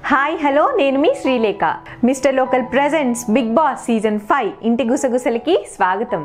hi hello నేను మీ Srilekha mister local presents big boss season five ఇంటి గుసగుసలకి స్వాగతం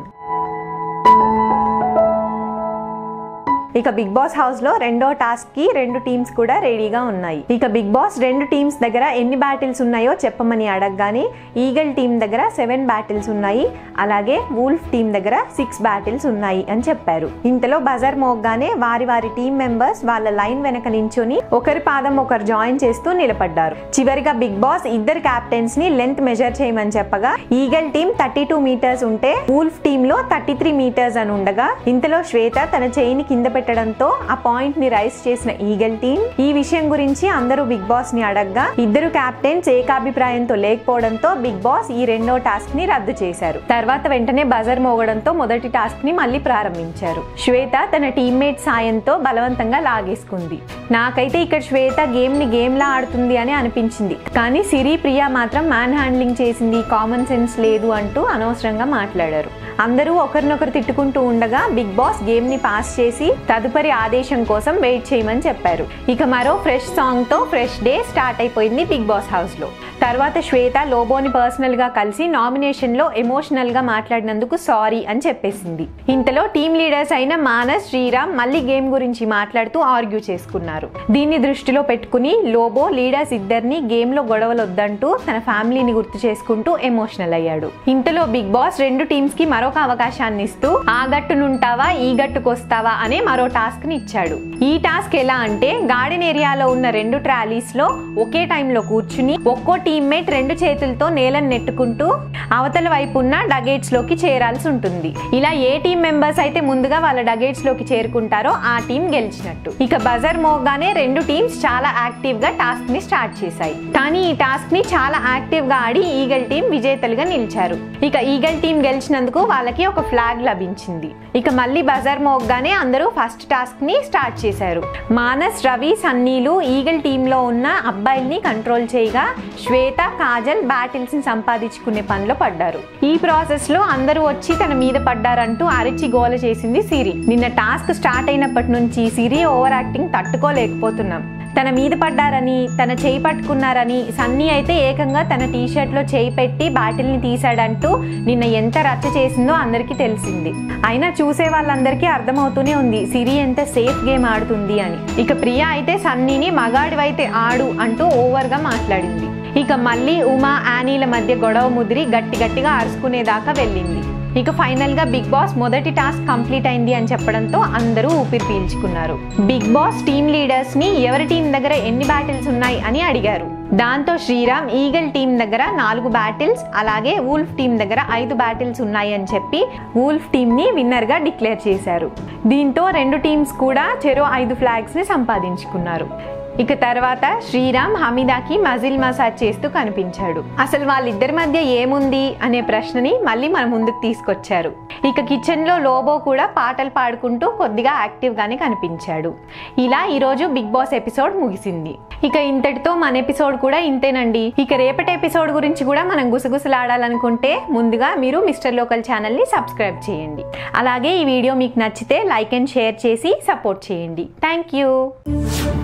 ఇక బిగ్ బాస్ హౌస్ లో రెండో టాస్క్ కి రెండు టీమ్స్ కూడా రెడీగా ఉన్నాయి ఇక బిగ్ బాస్ రెండు టీమ్స్ దగ్గర ఎన్ని బ్యాటిల్స్ ఉన్నాయో చెప్పమని అడగగానే ఈగల్ టీం దగ్గర సెవెన్ బ్యాటిల్స్ ఉన్నాయి అలాగే వూల్ఫ్ టీం దగ్గర సిక్స్ బ్యాటిల్స్ ఉన్నాయి అని చెప్పారు ఇంతలో బజర్ మోగ్గానే వారి వారి టీం మెంబర్స్ వాళ్ళ లైన్ వెనక నించుని ఒకరి పాదం ఒకరు జాయిన్ చేస్తూ నిలబడ్డారు చివరిగా బిగ్ బాస్ ఇద్దరు క్యాప్టెన్స్ ని లెంత్ మెజర్ చేయమని చెప్పగా eagle team thirty two metres ఉంటే వూల్ఫ్ టీమ్ లో థర్టీ త్రీ మీటర్స్ అని ఉండగా ఇంతలో శ్వేత తన చేయిని కింద పెట్టడంతో ఆ పాయింట్ ని రైస్ చేసిన ఈగల్ టీం ఈ విషయం గురించి అందరూ బిగ్ బాస్ ని అడగగా ఇద్దరు క్యాప్టెన్స్ ఏకాభిప్రాయంతో లేకపోవడంతో బిగ్ బాస్ ఈ రెండో టాస్క్ ని రద్దు చేశారు తర్వాత వెంటనే బజర్ మోగడంతో మొదటి టాస్క్ ని మళ్ళీ ప్రారంభించారు శ్వేత తన టీమ్మేట్ సాయంతో బలవంతంగా లాగేసుకుంది నాకైతే ఇక్కడ శ్వేత గేమ్ ని గేమ్ లా ఆడుతుంది అని అనిపించింది కానీ సిరి ప్రియా మాత్రం మ్యాన్ హ్యాండ్లింగ్ చేసింది కామన్ సెన్స్ లేదు అంటూ అనవసరంగా మాట్లాడారు అందరూ ఒకరినొకరు తిట్టుకుంటూ ఉండగా బిగ్ బాస్ గేమ్ ని పాస్ చేసి తదుపరి ఆదేశం కోసం వెయిట్ చేయమని చెప్పారు ఇక మరో ఫ్రెష్ సాంగ్ తో ఫ్రెష్ డే స్టార్ట్ అయిపోయింది బిగ్ బాస్ హౌస్ లో తర్వాత శ్వేత లోబోని పర్సనల్ గా కలిసి నామినేషన్ లో ఎమోషనల్ గా మాట్లాడినందుకు సారీ అని చెప్పేసింది ఇంతలో టీమ్ లీడర్స్ అయిన మానస్ శ్రీరామ్ మళ్ళీ గేమ్ గురించి మాట్లాడుతూ ఆర్గ్యూ చేసుకున్నారు దీన్ని దృష్టిలో పెట్టుకుని లోబో లీడర్స్ ఇద్దరిని గేమ్ లో గొడవలు వద్దంటూ తన ఫ్యామిలీని గుర్తు చేసుకుంటూ ఎమోషనల్ అయ్యాడు ఇంతలో బిగ్ బాస్ రెండు టీమ్స్ కి మరొక అవకాశాన్ని ఇస్తూ ఆ గట్టునుంటావా ఈ గట్టుకు వస్తావా అనే మరో టాస్క్ ని ఇచ్చాడు ఈ టాస్క్ ఎలా అంటే గార్డెన్ ఏరియాలో ఉన్న రెండు ట్రాలీస్ లో ఒకే టైంలో కూర్చుని ఒక్కో టీమ్మేట్ రెండు చేతులతో నేలను నెట్టుకుంటూ అవతల వైపు ఉన్న డగేట్స్ లోకి చేరాల్సి ఉంటుంది ఇలా ఏ టీం మెంబర్స్ అయితే ముందుగా వాళ్ళ డగేట్స్ లోకి చేరుకుంటారో ఆ టీం గెలిచినట్టు ఇక బజర్ మోగానే రెండు టీమ్స్ చాలా యాక్టివ్ గా టాస్క్ ని స్టార్ట్ చేశాయి కానీ ఈ టాస్క్ ని చాలా యాక్టివ్ గా ఆడి ఈగల్ టీం విజేతలుగా నిలిచారు ఇక ఈగల్ టీం గెలిచినందుకు వాళ్ళకి ఒక ఫ్లాగ్ లభించింది ఇక మళ్ళీ బజర్ మోగ్గానే అందరూ ఫస్ట్ టాస్క్ ని స్టార్ట్ చేశారు మానస్ రవి సన్నీలు ఈగల్ టీమ్ లో ఉన్న అబ్బాయిల్ని కంట్రోల్ చేయగా శ్వేత కాజల్ బ్యాటిల్స్ ని సంపాదించుకునే పనిలో పడ్డారు ఈ ప్రాసెస్ లో అందరూ వచ్చి తన మీద పడ్డారంటూ అరిచి గోల చేసింది సిరి నిన్న టాస్క్ స్టార్ట్ అయినప్పటి నుంచి సిరి ఓవర్ యాక్టింగ్ తట్టుకోలేకపోతున్నాం తన మీద పడ్డారని తన చేయి పట్టుకున్నారని సన్నీ అయితే ఏకంగా తన టీషర్ట్లో చేయి పెట్టి బాటిల్ని తీశాడంటూ నిన్న ఎంత రచ్చ చేసిందో అందరికీ తెలిసింది అయినా చూసే వాళ్ళందరికీ అర్థమవుతూనే ఉంది సిరి ఎంత సేఫ్ గేమ్ ఆడుతుంది అని ఇక ప్రియా అయితే సన్నీని మగాడివైతే ఆడు అంటూ ఓవర్గా మాట్లాడింది ఇక మళ్ళీ ఉమా యానీల మధ్య గొడవ ముదిరి గట్టి గట్టిగా అరుచుకునేదాకా వెళ్ళింది ఇక ఫైనల్ గా బిగ్ బాస్ మొదటి టాస్క్ కంప్లీట్ అయింది అని చెప్పడంతో అందరూ ఊపిరి పీల్చుకున్నారు బిగ్ బాస్ టీమ్ లీడర్స్ ని ఎవరి టీం దగ్గర ఎన్ని బ్యాటిల్స్ ఉన్నాయి అని అడిగారు దాంతో శ్రీరామ్ ఈగల్ టీం దగ్గర నాలుగు బ్యాటిల్స్ అలాగే వూల్ఫ్ టీం దగ్గర ఐదు బ్యాటిల్స్ ఉన్నాయి అని చెప్పి వూల్ఫ్ టీమ్ ని విన్నర్ గా డిక్లేర్ చేశారు దీంతో రెండు టీమ్స్ కూడా చెరో ఐదు ఫ్లాగ్స్ ని సంపాదించుకున్నారు ఇక తర్వాత శ్రీరామ్ హమీదాకి మజిల్ మసాజ్ చేస్తూ కనిపించాడు అసలు వాళ్ళిద్దరి మధ్య ఏముంది అనే ప్రశ్నని మళ్ళీ మన ముందుకు తీసుకొచ్చారు ఇక కిచెన్ లో లోబో కూడా పాటలు పాడుకుంటూ కొద్దిగా యాక్టివ్ గానే కనిపించాడు ఇలా ఈరోజు బిగ్ బాస్ ఎపిసోడ్ ముగిసింది ఇక ఇంతటితో మన ఎపిసోడ్ కూడా ఇంతేనండి ఇక రేపటి ఎపిసోడ్ గురించి కూడా మనం గుసగుసలాడాలనుకుంటే ముందుగా మీరు మిస్టర్ లోకల్ ఛానల్ ని సబ్స్క్రైబ్ చేయండి అలాగే ఈ వీడియో మీకు నచ్చితే లైక్ అండ్ షేర్ చేసి సపోర్ట్ చేయండి థ్యాంక్ యూ